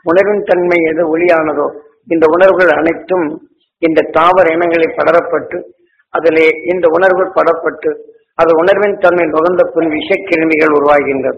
உணர்வின் தன்மை எது ஒளியானதோ இந்த உணர்வுகள் அனைத்தும் இந்த தாவர இனங்களை படரப்பட்டு அதிலே இந்த உணர்வுகள் படப்பட்டு அது உணர்வின் தன்மை நுகர்ந்த பின் விஷக்கிருமிகள் உருவாகின்றது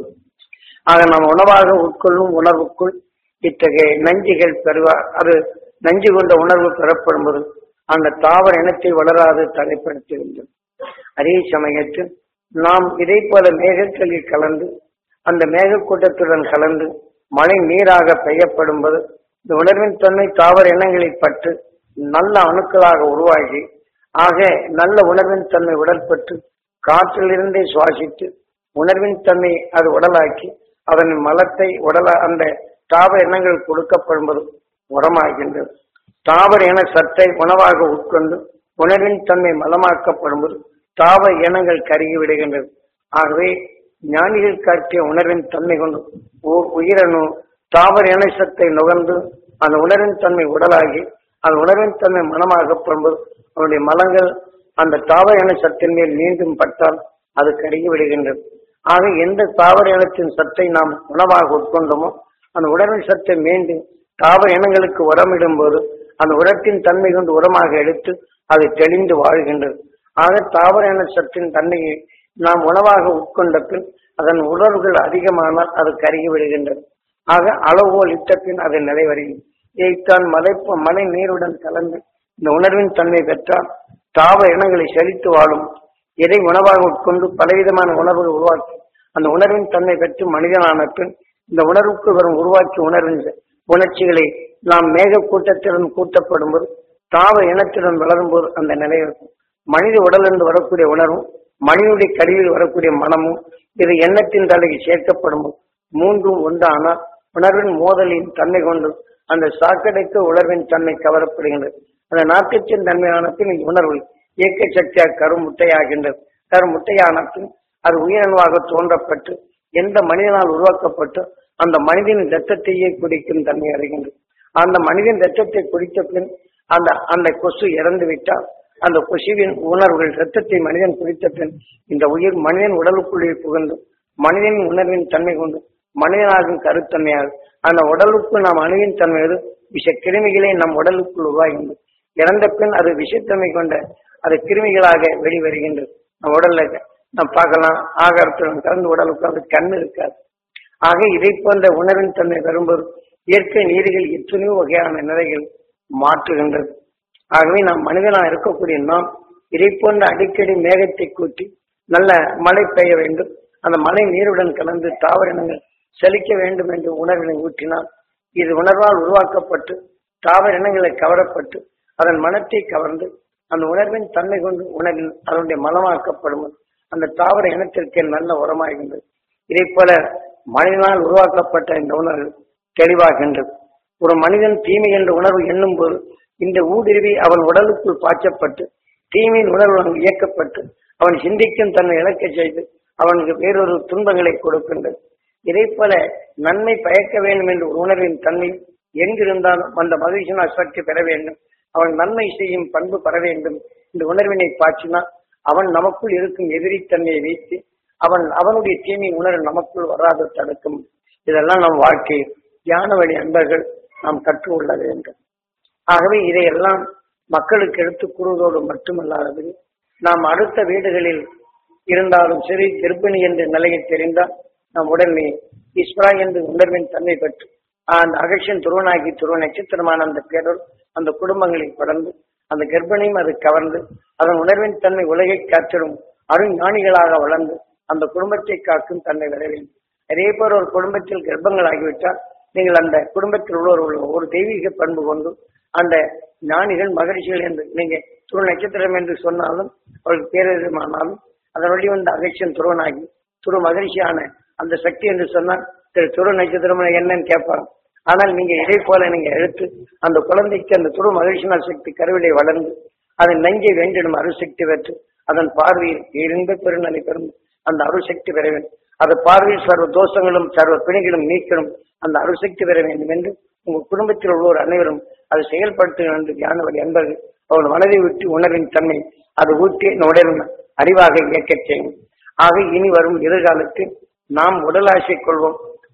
ஆக நாம் உணவாக உட்கொள்ளும் உணர்வுக்குள் இத்தகைய நஞ்சுகள் பெறுவா அது நஞ்சு கொண்ட உணர்வு பெறப்படும்போது அந்த தாவர இனத்தை வளராது தடைப்படுத்துகின்றது அதே சமயத்தில் நாம் இதை போல மேகக்களில் கலந்து அந்த மேகக்கூட்டத்துடன் கலந்து மழை நீராக பெய்யப்படும்போது இந்த உணர்வின் தன்மை தாவர இனங்களில் பட்டு நல்ல அணுக்களாக உருவாகி ஆக நல்ல உணர்வின் தன்மை உடற்பட்டு காற்றிலிருந்தே சுவாசித்து உணர்வின் தன்மை அது உடலாக்கி அதன் மலத்தை உடல அந்த தாவர இனங்கள் கொடுக்கப்படும்போது உரமாகின்றது தாவர இன சத்தை உணவாக உட்கொண்டு உணர்வின் தன்மை மலமாக்கப்படும்போது தாவர இனங்கள் கருகி விடுகின்றது ஆகவே ஞானிகள் காட்டிய உணர்வின் தன்மை கொண்டு ஓர் உயிரணு தாவர இன சத்தை நுகர்ந்து அந்த உணர்வின் தன்மை உடலாகி அந்த உணர்வின் தன்மை மனமாகப்படும்போது அவனுடைய மலங்கள் அந்த தாவர இன சத்தின் மேல் மீண்டும் பட்டால் அது கருகி விடுகின்றது ஆக எந்த தாவர இனத்தின் சத்தை நாம் உணவாக உட்கொண்டோமோ அந்த உணர்வின் சத்தை மீண்டும் தாவர இனங்களுக்கு உரமிடும் போது அந்த உரத்தின் தன்மை கொண்டு உரமாக எடுத்து அது தெளிந்து வாழ்கின்றது ஆக தாவர இன சத்தின் தன்மையை நாம் உணவாக உட்கொண்ட பின் அதன் உணர்வுகள் அதிகமானால் அது கருகி விடுகின்றது ஆக அளவோல் இட்ட பின் அது நிலைவருகிறது இதைத்தான் மலை மழை நீருடன் கலந்து இந்த உணர்வின் தன்மை பெற்றால் தாவர இனங்களை செழித்து வாழும் எதை உணவாக உட்கொண்டு பலவிதமான உணர்வுகள் உருவாக்கி அந்த உணர்வின் தன்மை பெற்று மனிதனான பின் இந்த உணர்வுக்கு வரும் உருவாக்கி உணர்வின் உணர்ச்சிகளை நாம் மேக கூட்டத்துடன் கூட்டப்படும் போது தாவர இனத்துடன் வளரும் போது அந்த நிலை இருக்கும் மனித உடலிருந்து வரக்கூடிய உணர்வும் மனிதனுடைய கருவியில் வரக்கூடிய மனமும் இது எண்ணத்தின் தலைக்கு சேர்க்கப்படும் போது மூன்றும் ஒன்றானால் உணர்வின் மோதலின் தன்மை கொண்டு அந்த சாக்கடைக்கு உணர்வின் தன்மை கவரப்படுகின்றது அந்த நாட்டத்தின் தன்மையான பின் இந்த உணர்வு இயக்க சக்தியாக கருமுட்டையாகின்றது கருமுட்டையான பின் அது உயிரணுவாக தோன்றப்பட்டு எந்த மனிதனால் உருவாக்கப்பட்டு அந்த மனிதனின் ரத்தத்தையே குடிக்கும் தன்மை அறிகின்றது அந்த மனிதன் ரத்தத்தை குடித்த பின் அந்த அந்த கொசு இறந்து விட்டால் அந்த கொசுவின் உணர்வுகள் ரத்தத்தை மனிதன் குடித்த பின் இந்த உயிர் மனிதன் உடலுக்குள்ளே புகுந்து மனிதனின் உணர்வின் தன்மை கொண்டு மனிதனாகும் கருத்தன்மையாக அந்த உடலுக்குள் நாம் அணுவின் தன்மையோடு விஷ கிருமிகளை நம் உடலுக்குள் உருவாகின்றது இறந்த பின் அது விஷத்தன்மை கொண்ட அது கிருமிகளாக வெளிவருகின்றது நம் உடல்ல நாம் பார்க்கலாம் ஆகாரத்துடன் கலந்து உடலுக்கு அது கண் இருக்காது ஆக இதை போன்ற உணர்வின் தன்மை வரும்போது இயற்கை நீர்கள் எத்தனையோ வகையான நிலைகள் மாற்றுகின்றது ஆகவே நாம் மனிதனா இருக்கக்கூடிய நாம் இதை போன்ற அடிக்கடி மேகத்தை கூட்டி நல்ல மழை பெய்ய வேண்டும் அந்த மழை நீருடன் கலந்து தாவரினங்கள் செழிக்க வேண்டும் என்று உணர்வினை ஊற்றினால் இது உணர்வால் உருவாக்கப்பட்டு தாவர இனங்களை கவரப்பட்டு அதன் மனத்தை கவர்ந்து அந்த உணர்வின் தன்மை கொண்டு உணர்வின் அதனுடைய மலமாக்கப்படும் அந்த தாவர இனத்திற்கு நல்ல உரமாகின்றது இதை போல மனிதனால் உருவாக்கப்பட்ட இந்த உணர்வு தெளிவாகின்றது ஒரு மனிதன் தீமை என்ற உணர்வு எண்ணும் போது இந்த ஊடுருவி அவன் உடலுக்குள் பாய்ச்சப்பட்டு தீமையின் உணர்வு அங்கு இயக்கப்பட்டு அவன் சிந்திக்கும் தன்னை இழக்க செய்து அவனுக்கு வேறொரு துன்பங்களை கொடுக்கின்றது இதை போல நன்மை பயக்க வேண்டும் என்ற ஒரு உணர்வின் தன்மை எங்கிருந்தாலும் அந்த மகிழ்ச்சியினால் சக்தி பெற வேண்டும் அவன் நன்மை செய்யும் பண்பு பெற வேண்டும் இந்த உணர்வினை பாய்ச்சினால் அவன் நமக்குள் இருக்கும் எதிரித்தன்மையை வைத்து அவன் அவனுடைய தீமை உணர்வு நமக்குள் வராது தடுக்கும் இதெல்லாம் நம் வாழ்க்கை தியான வழி அன்பர்கள் நாம் கற்றுக்கொள்ள வேண்டும் ஆகவே இதையெல்லாம் மக்களுக்கு எடுத்துக் கூறுவதோடு மட்டுமல்லாதது நாம் அடுத்த வீடுகளில் இருந்தாலும் சரி கர்ப்பிணி என்ற நிலையை தெரிந்தால் நாம் உடனே இஸ்ரா என்று உணர்வின் தன்மை பெற்று அந்த அகழ்ச்சியின் துருவனாகி துருவ நட்சத்திரமான அந்த பேரல் அந்த குடும்பங்களை படர்ந்து அந்த கர்ப்பிணியும் அது கவர்ந்து அதன் உணர்வின் தன்மை உலகை காத்திடும் அருஞானிகளாக வளர்ந்து அந்த குடும்பத்தை காக்கும் தன்மை வர வேண்டும் அதே போல ஒரு குடும்பத்தில் கர்ப்பங்கள் ஆகிவிட்டால் நீங்கள் அந்த குடும்பத்தில் உள்ளவர் ஒரு தெய்வீக பண்பு கொண்டு அந்த ஞானிகள் மகிழ்ச்சிகள் என்று நீங்க துரு நட்சத்திரம் என்று சொன்னாலும் அவருக்கு பேரமானாலும் அதன் வழி வந்த அகட்சியன் துருவனாகி துரு மகிழ்ச்சியான அந்த சக்தி என்று சொன்னால் திரு துரு நட்சத்திரம் என்னன்னு கேட்பாங்க ஆனால் நீங்க இதே போல நீங்க எடுத்து அந்த குழந்தைக்கு அந்த துரு மகிழ்ச்சினால் சக்தி கருவிலை வளர்ந்து அதன் நெஞ்சை வேண்டிடும் அருசக்தி பெற்று அதன் பார்வையில் இருந்த பெருநிலை பெறும் அந்த அருசக்தி பெற வேண்டும் அது பார்வையில் சர்வ தோஷங்களும் சர்வ பிணிகளும் நீக்கணும் அந்த அருசக்தி பெற வேண்டும் என்று உங்க குடும்பத்தில் உள்ளோர் அனைவரும் அதை செயல்படுத்த என்று தியான வழி அன்பர்கள் அவள் மனதை விட்டு உணர்வின் தன்மை அது ஊற்றி உணர்வின் அறிவாக இயக்கச் செய்யும் ஆக இனி வரும் எதிர்காலத்தில் நாம் உடல் ஆசை கொள்வோம்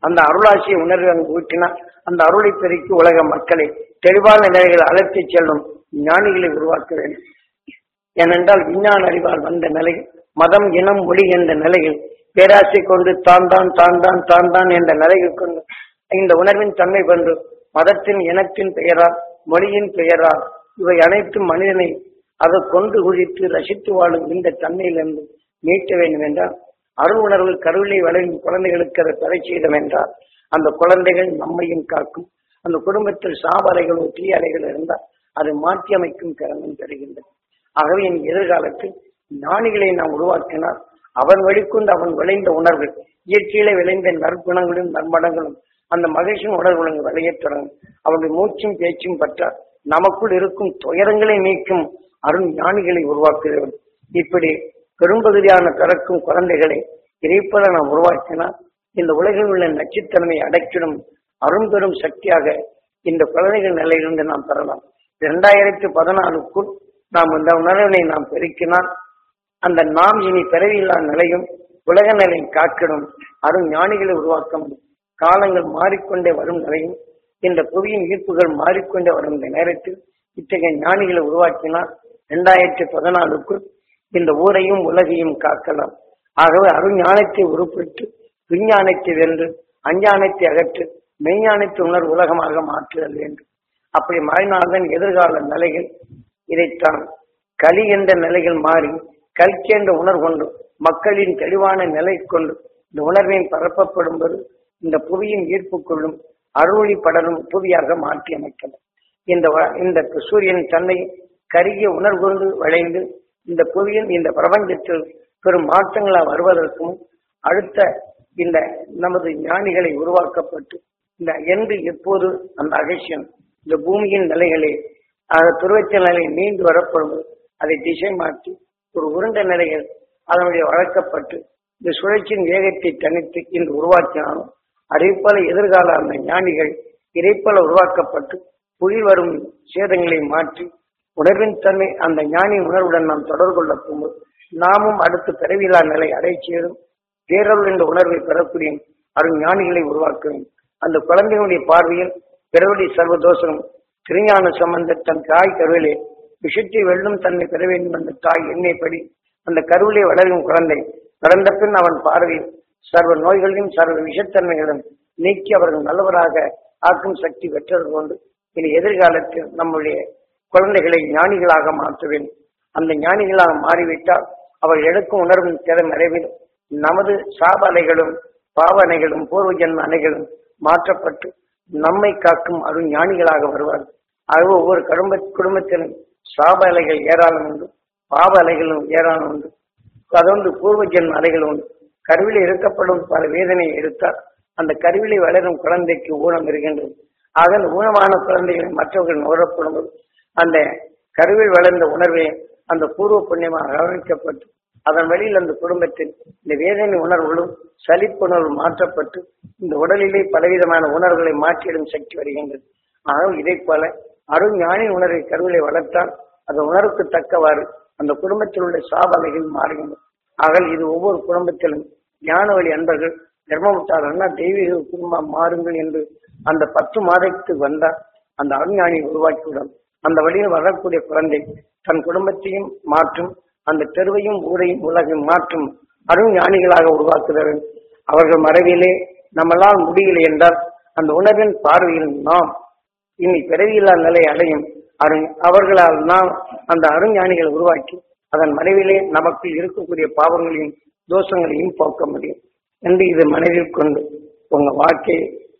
அந்த அருளாசியை உணர்வு அங்கு ஊற்றினால் அந்த அருளை பெருக்கி உலக மக்களை தெளிவான நிலைகள் அழைத்துச் செல்லும் ஞானிகளை உருவாக்க வேண்டும் ஏனென்றால் விஞ்ஞான அறிவால் வந்த நிலையில் மதம் இனம் மொழி என்ற நிலையில் பேராசை கொண்டு தான் தான் தான் தான் தான் தான் என்ற நிலையில் கொண்டு இந்த உணர்வின் தன்மை கொண்டு மதத்தின் இனத்தின் பெயரால் மொழியின் பெயரால் இவை அனைத்தும் மனிதனை அதை கொண்டு குழித்து ரசித்து வாழும் இந்த தன்மையிலிருந்து மீட்ட வேண்டும் என்றால் அருள் உணர்வு கருவிலை வளரும் குழந்தைகளுக்கு அதை தடை செய்தோம் என்றால் அந்த குழந்தைகள் நம்மையும் காக்கும் அந்த குடும்பத்தில் சாவலைகளோ தீயலைகள் இருந்தால் அதை மாற்றி அமைக்கும் திறனும் தருகின்றது ஆகவே என் எதிர்காலத்தில் ஞானிகளை நாம் உருவாக்கினால் அவன் வெளிக்கொண்டு அவன் விளைந்த உணர்வு இயற்கையிலே விளைந்த நற்குணங்களும் நன்மடங்களும் அந்த மகிழ்ச்சியின் உணர்வுகளும் விளையத் தொடங்கும் அவருடைய மூச்சும் பேச்சும் பற்றால் நமக்குள் இருக்கும் துயரங்களை நீக்கும் அருண் ஞானிகளை உருவாக்குகிறவன் இப்படி பெரும்பகுதியான பிறக்கும் குழந்தைகளை இறைப்பட நாம் உருவாக்கினால் இந்த உலகில் உள்ள நச்சுத்தன்மை அடக்கிடும் அரும்பெரும் சக்தியாக இந்த குழந்தைகள் நிலையிலிருந்து நாம் பெறலாம் இரண்டாயிரத்தி பதினாலுக்குள் நாம் இந்த உணர்வினை நாம் பெருக்கினால் அந்த நாம் இனி பிறவியில்லா நிலையும் உலக நிலை காக்கிடும் அருண் ஞானிகளை உருவாக்க முடியும் காலங்கள் மாறிக்கொண்டே வரும் நிலையும் இந்த புவியின் ஈர்ப்புகள் மாறிக்கொண்டே வரும் இந்த நேரத்தில் இத்தகைய ஞானிகளை உருவாக்கினால் இரண்டாயிரத்தி பதினாலுக்குள் இந்த ஊரையும் உலகையும் காக்கலாம் ஆகவே அருஞானத்தை உருப்பிட்டு விஞ்ஞானத்தை வென்று அஞ்ஞானத்தை அகற்று மெய்ஞானத்தை உணர் உலகமாக மாற்றுதல் வேண்டும் அப்படி மாறினால்தான் எதிர்கால நிலைகள் இதைத்தான் களி என்ற நிலைகள் மாறி கல்கி என்ற உணர்வு கொண்டு மக்களின் தெளிவான நிலை கொண்டு இந்த உணர்வின் பரப்பப்படும்போது இந்த புவியின் ஈர்ப்புக்குள்ளும் அருளி படரும் புவியாக மாற்றி அமைக்கலாம் இந்த வ- இந்த சூரியன் தன்னை கருகிய உணர்வு கொண்டு விளைந்து இந்த புவியில் இந்த பிரபஞ்சத்தில் பெரும் மாற்றங்களாக வருவதற்கும் அடுத்த இந்த நமது ஞானிகளை உருவாக்கப்பட்டு இந்த என்று எப்போது அந்த அகசியம் இந்த பூமியின் நிலைகளை அந்த துருவச்ச நிலை மீண்டு வரப்படும் அதை திசை மாற்றி ஒரு உருண்ட நிலைகள் அதனுடைய வளர்க்கப்பட்டு இந்த சுழற்சியின் வேகத்தை தனித்து இன்று உருவாக்கினாலும் அதைப்போல எதிர்கால அந்த ஞானிகள் இதைப்போல உருவாக்கப்பட்டு புவி வரும் சேதங்களை மாற்றி உணர்வின் தன்மை அந்த ஞானி உணர்வுடன் நாம் தொடர்பு கொள்ள போகும்போது நாமும் அடுத்து பிறவிலா நிலை அடை சேரும் பேரருள் என்ற உணர்வை பெறக்கூடிய அருள் ஞானிகளை உருவாக்க வேண்டும் அந்த குழந்தைகளுடைய பார்வையில் பிறவடி சர்வதோஷம் திருஞான சம்பந்த தன் தாய் கருவிலே விஷத்தை வெல்லும் தன்னை பெற வேண்டும் என்ற தாய் எண்ணெய்ப்படி அந்த கருவிலே வளரும் குழந்தை பிறந்த பின் அவன் பார்வையில் சர்வ நோய்களையும் சர்வ விஷத்தன்மைகளும் நீக்கி அவர்கள் நல்லவராக ஆக்கும் சக்தி பெற்றது கொண்டு இனி எதிர்காலத்தில் நம்முடைய குழந்தைகளை ஞானிகளாக மாற்ற வேண்டும் அந்த ஞானிகளாக மாறிவிட்டால் அவர் எடுக்கும் உணர்வின் திறன் நிறைவில் நமது சாப அலைகளும் பாவ அணைகளும் பூர்வ ஜென்ம அணைகளும் மாற்றப்பட்டு நம்மை காக்கும் அருள் ஞானிகளாக வருவார் ஆகவே ஒவ்வொரு குடும்ப குடும்பத்திலும் சாப அலைகள் ஏராளம் உண்டு பாவ அலைகளும் ஏராளம் உண்டு அதொன்று பூர்வ ஜென்ம அலைகள் உண்டு கருவிலே இருக்கப்படும் பல வேதனையை எடுத்தால் அந்த கருவிலே வளரும் குழந்தைக்கு ஊனம் இருக்கின்றது ஆக அந்த ஊனமான குழந்தைகளை மற்றவர்கள் நுகரப்படும் போது அந்த கருவில் வளர்ந்த உணர்வை அந்த பூர்வ புண்ணியமாக கவனிக்கப்பட்டு அதன் வழியில் அந்த குடும்பத்தில் இந்த வேதனை உணர்வுகளும் சலிப்புணர்வு மாற்றப்பட்டு இந்த உடலிலே பலவிதமான உணர்வுகளை மாற்றிடும் சக்தி வருகின்றது ஆனால் இதை போல அருள் ஞானி உணர்வை கருவிலை வளர்த்தால் அந்த உணர்வுக்கு தக்கவாறு அந்த குடும்பத்தில் உள்ள சாவலைகள் மாறுகின்றன ஆகல் இது ஒவ்வொரு குடும்பத்திலும் ஞான வழி அன்பர்கள் தர்மமுட்டாளர்னா தெய்வீக குடும்பம் மாறுங்கள் என்று அந்த பத்து மாதத்துக்கு வந்தால் அந்த அருஞானியை உருவாக்கிவிடும் அந்த வழியில் வரக்கூடிய குழந்தை தன் குடும்பத்தையும் மாற்றும் அந்த தெருவையும் ஊரையும் உலகையும் மாற்றும் அருள் ஞானிகளாக உருவாக்குகிறார்கள் அவர்கள் மறைவிலே நம்மளால் முடியலை என்றால் அந்த உணர்வின் பார்வையில் நாம் இனி பிறவியில்லா நிலை அடையும் அரு அவர்களால் நாம் அந்த அருஞானிகளை உருவாக்கி அதன் மறைவிலே நமக்கு இருக்கக்கூடிய பாவங்களையும் தோஷங்களையும் போக்க முடியும் என்று இது மனதில் கொண்டு உங்க வாழ்க்கை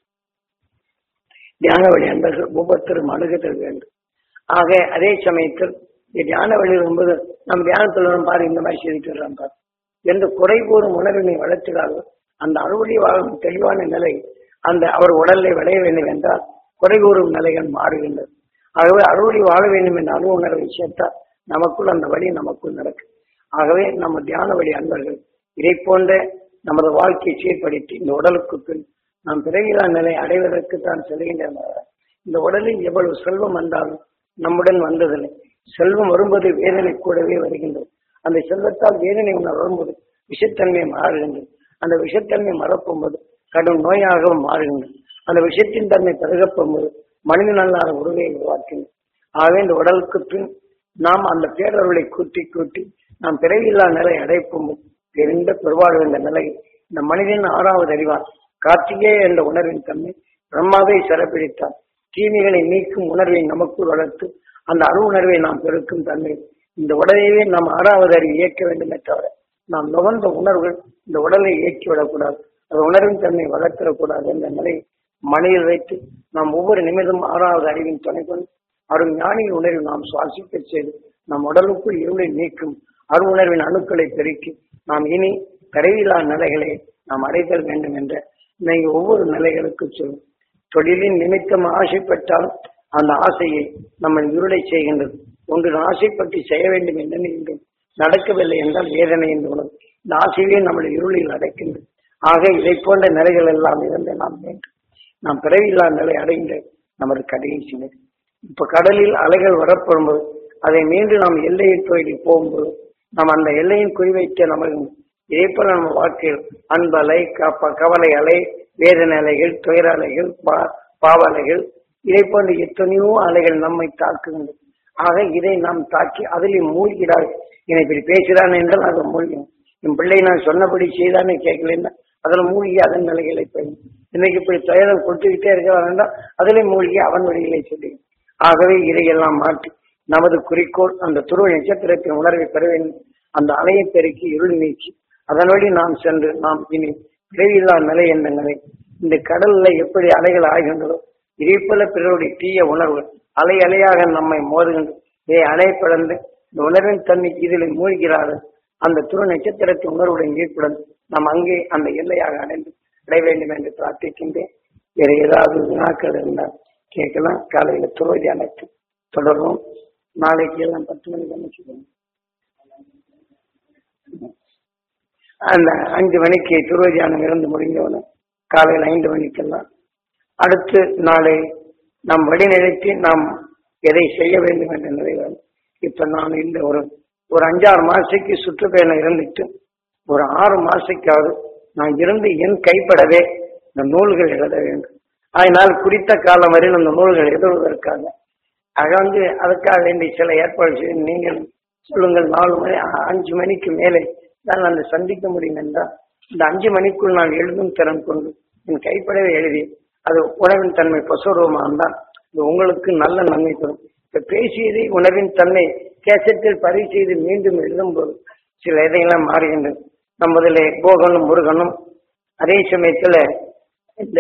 தியான வழி அன்பர்கள் ஒவ்வொருத்தரும் அணுகுதல் வேண்டும் ஆக அதே சமயத்தில் இந்த தியான வழி என்பது நம் தியானத்தில் வரும் பாரு இந்த மாதிரி செய்துட்டு வர்றோம் பாரு என்று குறை கூறும் உணர்வினை வளர்த்துகிறார்கள் அந்த அறுவடை வாழும் தெளிவான நிலை அந்த அவர் உடலை விளைய வேண்டும் என்றால் குறை கூறும் நிலைகள் மாறுகின்றது ஆகவே அறுவடை வாழ வேண்டும் என்ற அணு உணர்வை சேர்த்தால் நமக்குள் அந்த வழி நமக்குள் நடக்கும் ஆகவே நம்ம தியான வழி அன்பர்கள் இதை போன்ற நமது வாழ்க்கையை சீர்படுத்தி இந்த உடலுக்கு பின் நாம் பிறவிலா நிலை அடைவதற்கு தான் செல்கின்றன இந்த உடலில் எவ்வளவு செல்வம் வந்தாலும் நம்முடன் வந்ததில்லை செல்வம் வரும்போது வேதனை கூடவே வருகின்றது அந்த செல்வத்தால் வேதனை உணர் வரும்போது விஷத்தன்மை மாறுகின்றது அந்த விஷத்தன்மை மறக்கும்போது கடும் நோயாகவும் மாறுகின்றன அந்த விஷயத்தின் தன்மை பருகப்படும்போது மனிதன் அல்லாத உருவை உருவாக்கின ஆகவே இந்த உடலுக்கு பின் நாம் அந்த பேரருளை கூட்டி கூட்டி நாம் பிறவியில்லா நிலை அடைப்பும் தெரிந்த பெருவாழ்வு என்ற நிலை இந்த மனிதன் ஆறாவது அறிவார் கார்த்திகே என்ற உணர்வின் தன்மை பிரம்மாவை சிறப்பிடித்தார் தீமைகளை நீக்கும் உணர்வை நமக்குள் வளர்த்து அந்த அணு உணர்வை நாம் பெருக்கும் தன்மை இந்த உடலையே நாம் ஆறாவது அறிவு இயக்க வேண்டுமே தவிர நாம் நுகர்ந்த உணர்வுகள் இந்த உடலை இயக்கி விடக்கூடாது அந்த உணர்வின் தன்மை வளர்த்திடக்கூடாது என்ற நிலை மனதில் வைத்து நாம் ஒவ்வொரு நிமிடம் ஆறாவது அறிவின் துணை கொண்டு அருள் ஞானியின் உணர்வை நாம் சுவாசிக்க செய்து நம் உடலுக்குள் இருளை நீக்கும் அருள் உணர்வின் அணுக்களை பெருக்கி நாம் இனி கரையிலா நிலைகளை நாம் அடைதல் வேண்டும் என்ற நீங்க ஒவ்வொரு நிலைகளுக்கு சொல்லும் தொழிலின் நிமித்தம் ஆசைப்பட்டாலும் அந்த ஆசையை நம்ம இருளை செய்கின்றது ஒன்று ஆசைப்பட்டு செய்ய வேண்டும் என்று நினைக்கின்றோம் நடக்கவில்லை என்றால் வேதனை என்று உணர்வு இந்த ஆசையே நம்மளை இருளில் அடைக்கின்றது ஆக இதை போன்ற நிலைகள் எல்லாம் இருந்து நாம் வேண்டும் நாம் பிறவில்லா நிலை அடைந்த நமது கடைசி நிலை இப்ப கடலில் அலைகள் வரப்படும்போது அதை மீண்டும் நாம் எல்லையை தொழில் போகும்போது நாம் அந்த எல்லையின் குறிவைத்த நமக்கு இதே போல நம்ம வாழ்க்கையில் அன்பலை கப்ப கவலை அலை வேதனை அலைகள் துயர அலைகள் பா பாவ அலைகள் இதை போன்ற எத்தனையோ அலைகள் நம்மை தாக்குகின்றது ஆக இதை நாம் தாக்கி அதிலே மூழ்கிறார்கள் என்னை இப்படி பேசுகிறான் என்றால் அது மூழ்கும் என் பிள்ளை நான் சொன்னபடி செய்தானே கேட்கலன்னா அதில் மூழ்கி அதன் நிலைகளை போய் இன்னைக்கு இப்படி துயரம் கொடுத்துக்கிட்டே இருக்க வேண்டாம் அதிலே மூழ்கி அவன் வழிகளை சொல்லி ஆகவே இதையெல்லாம் மாற்றி நமது குறிக்கோள் அந்த துருவ நட்சத்திரத்தின் உணர்வை பெற வேண்டும் அந்த அலையை பெருக்கி இருள் நீக்கி அதன் வழி நாம் சென்று நாம் இனி பிறவியில்லா நிலை என்ற நிலை இந்த கடல்ல எப்படி அலைகள் ஆகின்றதோ இதே போல பிறருடைய தீய உணர்வு அலை அலையாக நம்மை மோதுகின்ற இதை அலை பிளந்து இந்த உணர்வின் தன்மை இதில் மூழ்கிறார்கள் அந்த துரு நட்சத்திரத்தின் உணர்வுடன் ஈர்ப்புடன் நாம் அங்கே அந்த எல்லையாக அடைந்து அடைய வேண்டும் என்று பிரார்த்திக்கின்றேன் வேறு ஏதாவது வினாக்கள் இருந்தால் கேட்கலாம் காலையில துருவ தியானத்தை தொடர்வோம் நாளைக்கு எல்லாம் பத்து மணிக்கு அமைச்சுக்கணும் அந்த அஞ்சு மணிக்கு துருவ தியானம் இருந்து முடிஞ்சவன காலையில் ஐந்து மணிக்கெல்லாம் அடுத்து நாளை நாம் வழிநிலைத்து நாம் எதை செய்ய வேண்டும் என்ற நிலையில் இப்ப நான் இந்த ஒரு ஒரு அஞ்சாறு மாசத்துக்கு சுற்றுப்பயணம் இருந்துட்டு ஒரு ஆறு மாசத்துக்காவது நான் இருந்து என் கைப்படவே இந்த நூல்கள் எழுத வேண்டும் அதனால் குறித்த காலம் வரையில் அந்த நூல்கள் எழுதுவதற்காக ஆக வந்து அதுக்காக வேண்டிய சில ஏற்பாடு செய்து நீங்கள் சொல்லுங்கள் நாலு மணி அ- அஞ்சு மணிக்கு மேலே நான் அந்த சந்திக்க முடியும் என்றால் இந்த அஞ்சு மணிக்குள் நான் எழுதும் திறன் கொண்டு என் கைப்படவே எழுதி அது உணவின் தன்மை பசுரூபமாக இருந்தால் இது உங்களுக்கு நல்ல நன்மை தரும் இப்ப பேசியதை உணவின் தன்மை கேசத்தில் பதிவு செய்து மீண்டும் எழுதும்போது சில இதையெல்லாம் மாறுகின்றது நம்மதிலே போகனும் முருகனும் அதே சமயத்துல இந்த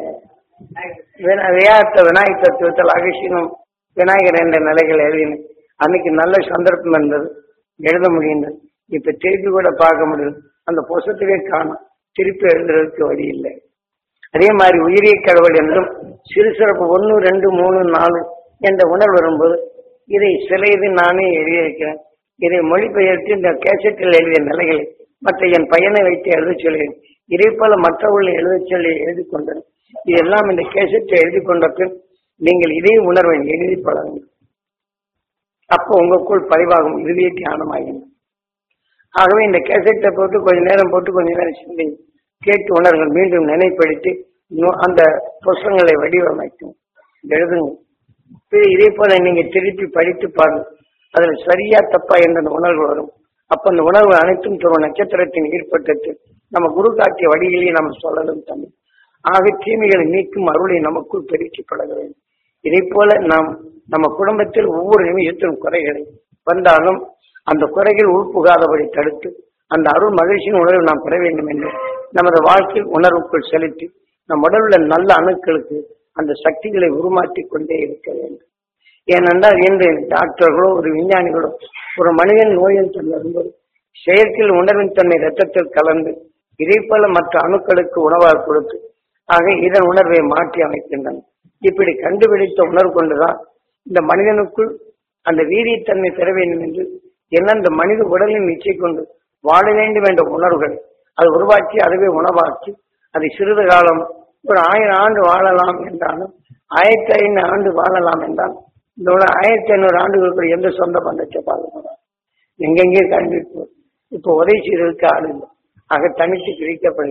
வினா- வியாத்த விநாயகர் தத்துவத்தில் அகசியனும் விநாயகர் என்ற நிலைகள் எழுதினேன் அன்னைக்கு நல்ல சந்தர்ப்பம் இருந்தது எழுத முடிந்தது இப்ப திருப்பி கூட பார்க்க முடியுது அந்த புஸ்தகத்திலே காணும் திருப்பி எழுதுறதுக்கு வழி இல்லை அதே மாதிரி உயிரிய கடவுள் என்றும் சிறு சிறப்பு ஒன்று ரெண்டு மூணு நாலு என்ற உணர்வு வரும்போது இதை சில இது நானே எழுதியிருக்கிறேன் இதை மொழிபெயர்த்து இந்த கேசட்டில் எழுதிய நிலைகளை மற்ற என் பையனை வைத்து எழுத சொல்கிறேன் இதே போல மற்றவர்கள் எழுத சொல்லி எழுதி கொண்டேன் இதெல்லாம் இந்த கேசட்டை எழுதி கொண்ட பின் நீங்கள் இதே உணர்வை எழுதி பழகுங்கள் அப்போ உங்களுக்குள் பதிவாகும் இதுவே தியானமாகும் ஆகவே இந்த கேசட்டை போட்டு கொஞ்ச நேரம் போட்டு கொஞ்ச நேரம் சிந்தி கேட்டு உணர்கள் மீண்டும் நினைப்படுத்தி இன்னும் அந்த புஸ்தகங்களை வடிவமைக்கும் எழுதுங்க பிறகு இதே போல நீங்க திருப்பி படித்து பாருங்க அதுல சரியா தப்பா என்ற அந்த உணர்வு வரும் அப்ப அந்த உணர்வு அனைத்தும் துருவ நட்சத்திரத்தின் ஈர்ப்பட்டது நம்ம குரு காட்டிய வழியிலேயே நம்ம சொல்லலும் தமிழ் ஆக தீமைகளை நீக்கும் அருளை நமக்குள் பெருக்கி பழக வேண்டும் இதே போல நாம் நம்ம குடும்பத்தில் ஒவ்வொரு நிமிஷத்திலும் குறைகளை வந்தாலும் அந்த குறைகள் உள்புகாதபடி தடுத்து அந்த அருள் மகிழ்ச்சியின் உணர்வை நாம் பெற வேண்டும் என்று நமது வாழ்க்கையில் உணர்வுக்குள் செலுத்தி நம் உடலில் உள்ள நல்ல அணுக்களுக்கு அந்த சக்திகளை உருமாற்றிக் கொண்டே இருக்க வேண்டும் ஏனென்றால் இன்று டாக்டர்களோ ஒரு விஞ்ஞானிகளோ ஒரு மனிதன் நோயின் தன்மை வரும்போது செயற்கையில் உணர்வின் தன்மை ரத்தத்தில் கலந்து இதே போல மற்ற அணுக்களுக்கு உணவாக கொடுத்து ஆக இதன் உணர்வை மாற்றி அமைக்கின்றன இப்படி கண்டுபிடித்த உணர்வு கொண்டுதான் இந்த மனிதனுக்குள் அந்த வீரியத்தன்மை பெற வேண்டும் என்று என்ன இந்த மனித உடலின் நிச்சை கொண்டு வாழ வேண்டும் என்ற உணர்வுகள் அது உருவாக்கி அதுவே உணவாக்கி அதை சிறிது காலம் ஒரு ஆயிரம் ஆண்டு வாழலாம் என்றாலும் ஆயிரத்தி ஐநூறு ஆண்டு வாழலாம் என்றால் இந்த உலக ஆயிரத்தி ஐநூறு ஆண்டுகளுக்கு எந்த சொந்த பந்தத்தை பார்க்க போறாங்க எங்கெங்கே கண்டிருப்போம் இப்போ உதவி செய்வதற்கு ஆள் இல்லை ஆக தனித்து பிரிக்கப்படுகிறது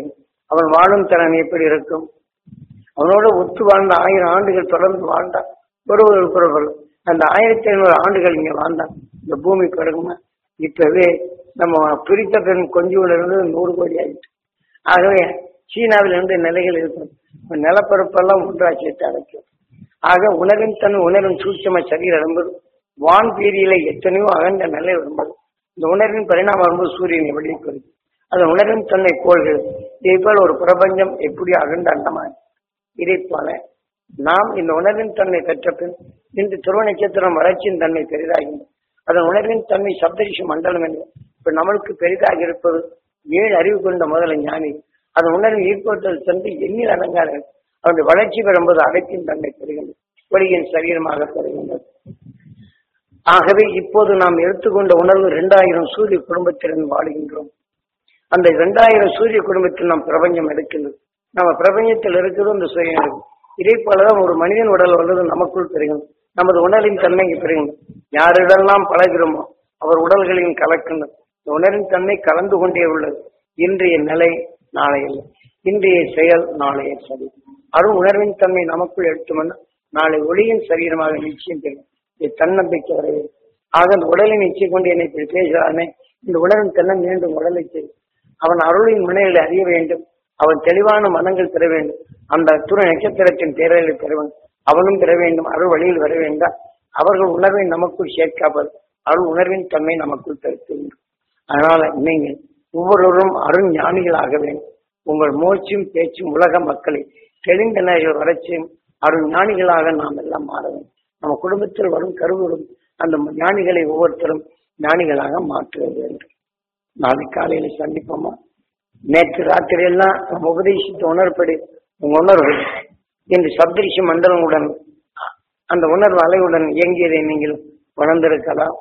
அவன் வாழும் திறன் எப்படி இருக்கும் அவனோட ஒத்து வாழ்ந்த ஆயிரம் ஆண்டுகள் தொடர்ந்து வாழ்ந்தான் ஒருவர் ஒருவர் அந்த ஆயிரத்தி ஐநூறு ஆண்டுகள் இங்க வாழ்ந்தான் இந்த பூமி பிறகுமா இப்பவே நம்ம பிரித்த பெண் கொஞ்சூர்ல இருந்து நூறு கோடி ஆயிடுச்சு ஆகவே சீனாவில் இருந்து நிலைகள் இருக்கும் இப்ப நிலப்பரப்பெல்லாம் ஒன்றா சேர்த்து அடைக்கும் ஆக உணவின் தன் உணர்வின் சூட்சம சரீரம் என்பது வான் பீதியில எத்தனையோ அகண்ட நிலை வரும்போது இந்த உணர்வின் பரிணாமம் வரும்போது சூரியனை வெளியே அது உணர்வின் தன்னை கோள்கள் இதே போல ஒரு பிரபஞ்சம் எப்படி அகண்ட அண்டமாய் இதை போல நாம் இந்த உணர்வின் தன்மை பெற்ற பின் இன்று துருவ நட்சத்திரம் வறட்சியின் தன்மை பெரிதாகின்றது அதன் உணர்வின் தன்மை சப்தரிஷி மண்டலம் என்று இப்ப நம்மளுக்கு பெரிதாக இருப்பது ஏழு அறிவு கொண்ட முதல ஞானி அதன் உணர்வு ஈர்ப்பத்தில் சென்று எண்ணில் அடங்காத அவருடைய வளர்ச்சி பெறும்போது அடைப்பின் தன்மை பெறுகின்றது ஒளியின் சரீரமாக பெறுகின்றது ஆகவே இப்போது நாம் எடுத்துக்கொண்ட உணர்வு இரண்டாயிரம் சூரிய குடும்பத்திலிருந்து வாழுகின்றோம் அந்த இரண்டாயிரம் சூரிய குடும்பத்தில் நாம் பிரபஞ்சம் எடுக்கின்றது நம்ம பிரபஞ்சத்தில் இருக்கிறது இந்த சூரியன் இருக்கு இதே போலதான் ஒரு மனிதன் உடல் வந்தது நமக்குள் பெறுகிறது நமது உணர்வின் தன்மை இங்கு பெறுகிறது யாரிடெல்லாம் பழகிறோமோ அவர் உடல்களின் கலக்கின்றது இந்த உணர்வின் தன்மை கலந்து கொண்டே உள்ளது இன்றைய நிலை நாளை இல்லை இன்றைய செயல் நாளைய சரி அருள் உணர்வின் தன்மை நமக்குள் எடுத்துமன்னா நாளை ஒளியின் சரீரமாக நிச்சயம் தெரியும் இது தன்னம்பிக்கை வரையில் ஆக அந்த உடலை நிச்சயம் கொண்டு என்னை இப்படி பேசுகிறானே இந்த உணர்வின் தன்னை மீண்டும் உடலை செய்யும் அவன் அருளின் மனைகளை அறிய வேண்டும் அவன் தெளிவான மனங்கள் பெற வேண்டும் அந்த துணை நட்சத்திரத்தின் தேர்தலை பெற வேண்டும் அவனும் பெற வேண்டும் அருள் வழியில் வர வேண்டாம் அவர்கள் உணர்வை நமக்குள் சேர்க்காமல் அருள் உணர்வின் தன்மை நமக்குள் தடுத்து வேண்டும் அதனால நீங்கள் ஒவ்வொருவரும் அருண் ஞானிகளாக வேண்டும் உங்கள் மூச்சும் பேச்சும் உலக மக்களை தெளிந்த நிலைகள் வறட்சியும் அருண் ஞானிகளாக நாம் எல்லாம் மாற வேண்டும் நம்ம குடும்பத்தில் வரும் கருவூரும் அந்த ஞானிகளை ஒவ்வொருத்தரும் ஞானிகளாக மாற்ற வேண்டும் நாளை காலையில சந்திப்போமா நேற்று ராத்திரி எல்லாம் நம்ம உபதேசித்த உணர்ப்படி உங்க உணர்வு இன்று சப்தரிஷி மண்டலங்களுடன் அந்த உணர்வு அலையுடன் இயங்கியதை நீங்கள் உணர்ந்திருக்கலாம்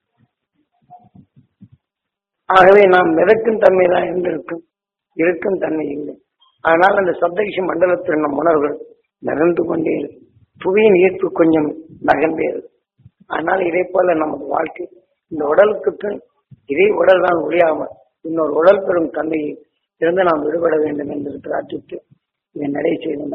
ஆகவே நாம் மிதக்கும் தன்மை தான் இருந்திருக்கும் இருக்கும் தன்மை இல்லை ஆனால் அந்த சப்தரிஷி மண்டலத்தில் நம் உணர்வுகள் நகர்ந்து கொண்டே இருக்கும் புவியின் ஈர்ப்பு கொஞ்சம் நகர்ந்தே இருக்கும் ஆனால் இதே போல நமது வாழ்க்கை இந்த உடலுக்கு பின் இதே உடல் தான் ஒழியாமல் இன்னொரு உடல் பெறும் தன்மையை இருந்து நாம் விடுபட வேண்டும் என்று பிரார்த்தித்து இதை நடை செய்து